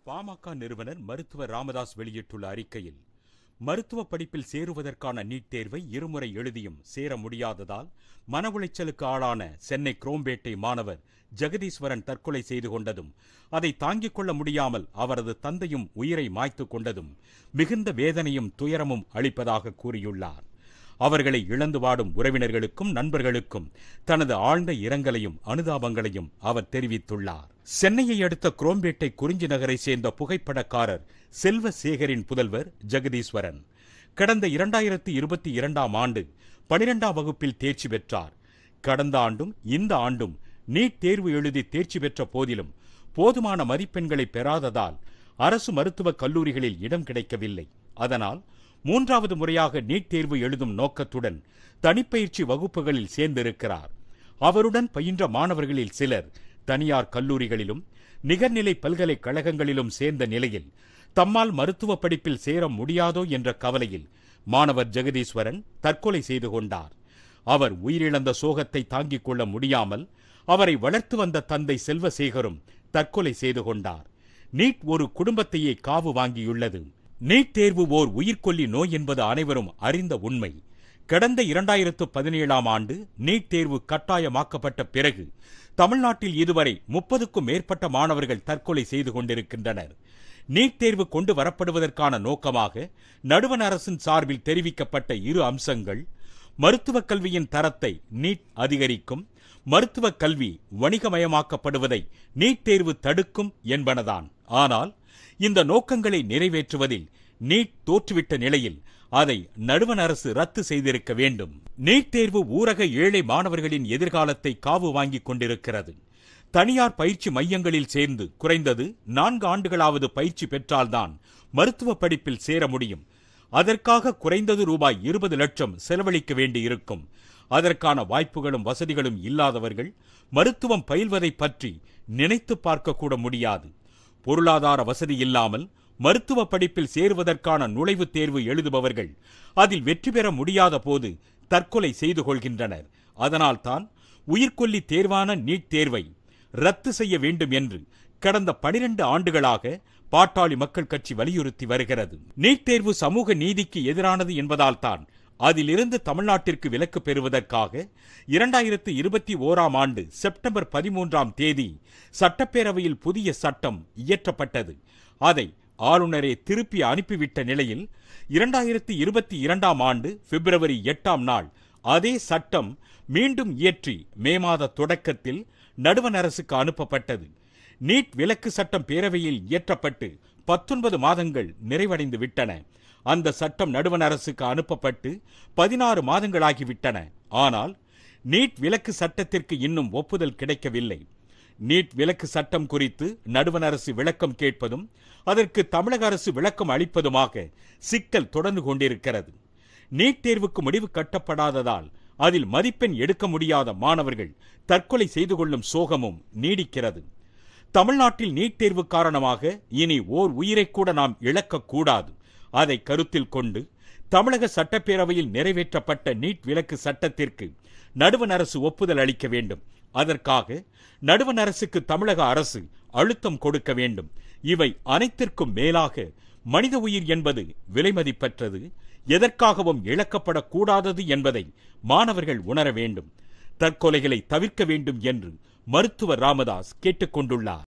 பாமக நிறுவனர் மருத்துவர் ராமதாஸ் வெளியிட்டுள்ள அறிக்கையில் மருத்துவ படிப்பில் சேருவதற்கான நீட் தேர்வை இருமுறை எழுதியும் சேர முடியாததால் மன உளைச்சலுக்கு ஆளான சென்னை குரோம்பேட்டை மாணவர் ஜெகதீஸ்வரன் தற்கொலை செய்து கொண்டதும் அதை தாங்கிக் கொள்ள முடியாமல் அவரது தந்தையும் உயிரை மாய்த்துக் கொண்டதும் மிகுந்த வேதனையும் துயரமும் அளிப்பதாக கூறியுள்ளார் அவர்களை இழந்து வாடும் உறவினர்களுக்கும் நண்பர்களுக்கும் தனது ஆழ்ந்த இரங்கலையும் அனுதாபங்களையும் அவர் தெரிவித்துள்ளார் சென்னையை அடுத்த குரோம்பேட்டை குறிஞ்சி நகரை சேர்ந்த புகைப்படக்காரர் செல்வசேகரின் புதல்வர் ஜெகதீஸ்வரன் கடந்த இரண்டாயிரத்தி இருபத்தி இரண்டாம் ஆண்டு பனிரெண்டாம் வகுப்பில் தேர்ச்சி பெற்றார் கடந்த ஆண்டும் இந்த ஆண்டும் நீட் தேர்வு எழுதி தேர்ச்சி பெற்ற போதிலும் போதுமான மதிப்பெண்களை பெறாததால் அரசு மருத்துவக் கல்லூரிகளில் இடம் கிடைக்கவில்லை அதனால் மூன்றாவது முறையாக நீட் தேர்வு எழுதும் நோக்கத்துடன் தனிப்பயிற்சி வகுப்புகளில் சேர்ந்திருக்கிறார் அவருடன் பயின்ற மாணவர்களில் சிலர் தனியார் கல்லூரிகளிலும் நிகர்நிலை பல்கலைக்கழகங்களிலும் சேர்ந்த நிலையில் தம்மால் மருத்துவ படிப்பில் சேர முடியாதோ என்ற கவலையில் மாணவர் ஜெகதீஸ்வரன் தற்கொலை செய்து கொண்டார் அவர் உயிரிழந்த சோகத்தை தாங்கிக் கொள்ள முடியாமல் அவரை வளர்த்து வந்த தந்தை செல்வசேகரும் தற்கொலை செய்து கொண்டார் நீட் ஒரு குடும்பத்தையே காவு வாங்கியுள்ளது நீட் தேர்வு ஓர் உயிர்கொல்லி நோய் என்பது அனைவரும் அறிந்த உண்மை கடந்த இரண்டாயிரத்து பதினேழாம் ஆண்டு நீட் தேர்வு கட்டாயமாக்கப்பட்ட பிறகு தமிழ்நாட்டில் இதுவரை முப்பதுக்கும் மேற்பட்ட மாணவர்கள் தற்கொலை செய்து கொண்டிருக்கின்றனர் நீட் தேர்வு கொண்டு வரப்படுவதற்கான நோக்கமாக நடுவண் அரசின் சார்பில் தெரிவிக்கப்பட்ட இரு அம்சங்கள் மருத்துவக் கல்வியின் தரத்தை நீட் அதிகரிக்கும் மருத்துவக் கல்வி வணிகமயமாக்கப்படுவதை நீட் தேர்வு தடுக்கும் என்பனதான் ஆனால் இந்த நோக்கங்களை நிறைவேற்றுவதில் நீட் தோற்றுவிட்ட நிலையில் அதை நடுவண் அரசு ரத்து செய்திருக்க வேண்டும் நீட் தேர்வு ஊரக ஏழை மாணவர்களின் எதிர்காலத்தை காவு வாங்கிக் கொண்டிருக்கிறது தனியார் பயிற்சி மையங்களில் சேர்ந்து குறைந்தது நான்கு ஆண்டுகளாவது பயிற்சி பெற்றால்தான் மருத்துவ படிப்பில் சேர முடியும் அதற்காக குறைந்தது ரூபாய் இருபது லட்சம் செலவழிக்க வேண்டியிருக்கும் அதற்கான வாய்ப்புகளும் வசதிகளும் இல்லாதவர்கள் மருத்துவம் பயில்வதை பற்றி நினைத்து பார்க்க கூட முடியாது பொருளாதார வசதி இல்லாமல் மருத்துவ படிப்பில் சேருவதற்கான நுழைவுத் தேர்வு எழுதுபவர்கள் அதில் வெற்றி பெற முடியாத போது தற்கொலை செய்து கொள்கின்றனர் அதனால்தான் உயிர்கொல்லி தேர்வான நீட் தேர்வை ரத்து செய்ய வேண்டும் என்று கடந்த பனிரெண்டு ஆண்டுகளாக பாட்டாளி மக்கள் கட்சி வலியுறுத்தி வருகிறது நீட் தேர்வு சமூக நீதிக்கு எதிரானது என்பதால் தான் அதிலிருந்து தமிழ்நாட்டிற்கு விலக்கு பெறுவதற்காக இரண்டாயிரத்து இருபத்தி ஓராம் ஆண்டு செப்டம்பர் பதிமூன்றாம் தேதி சட்டப்பேரவையில் புதிய சட்டம் இயற்றப்பட்டது அதை ஆளுநரே திருப்பி அனுப்பிவிட்ட நிலையில் இரண்டாயிரத்தி இருபத்தி இரண்டாம் ஆண்டு பிப்ரவரி எட்டாம் நாள் அதே சட்டம் மீண்டும் இயற்றி மே மாத தொடக்கத்தில் நடுவண் அரசுக்கு அனுப்பப்பட்டது நீட் விலக்கு சட்டம் பேரவையில் இயற்றப்பட்டு பத்தொன்பது மாதங்கள் நிறைவடைந்து விட்டன அந்த சட்டம் நடுவண் அரசுக்கு அனுப்பப்பட்டு பதினாறு மாதங்களாகிவிட்டன ஆனால் நீட் விலக்கு சட்டத்திற்கு இன்னும் ஒப்புதல் கிடைக்கவில்லை நீட் விலக்கு சட்டம் குறித்து நடுவண் அரசு விளக்கம் கேட்பதும் அதற்கு தமிழக அரசு விளக்கம் அளிப்பதுமாக சிக்கல் தொடர்ந்து கொண்டிருக்கிறது நீட் தேர்வுக்கு முடிவு கட்டப்படாததால் அதில் மதிப்பெண் எடுக்க முடியாத மாணவர்கள் தற்கொலை செய்து கொள்ளும் சோகமும் நீடிக்கிறது தமிழ்நாட்டில் நீட் தேர்வு காரணமாக இனி ஓர் உயிரை கூட நாம் இழக்கக்கூடாது அதை கருத்தில் கொண்டு தமிழக சட்டப்பேரவையில் நிறைவேற்றப்பட்ட நீட் விலக்கு சட்டத்திற்கு நடுவண் அரசு ஒப்புதல் அளிக்க வேண்டும் அதற்காக நடுவண் அரசுக்கு தமிழக அரசு அழுத்தம் கொடுக்க வேண்டும் இவை அனைத்திற்கும் மேலாக மனித உயிர் என்பது விலைமதிப்பற்றது எதற்காகவும் இழக்கப்படக்கூடாதது என்பதை மாணவர்கள் உணர வேண்டும் தற்கொலைகளை தவிர்க்க வேண்டும் என்று மருத்துவர் ராமதாஸ் கேட்டுக்கொண்டுள்ளார்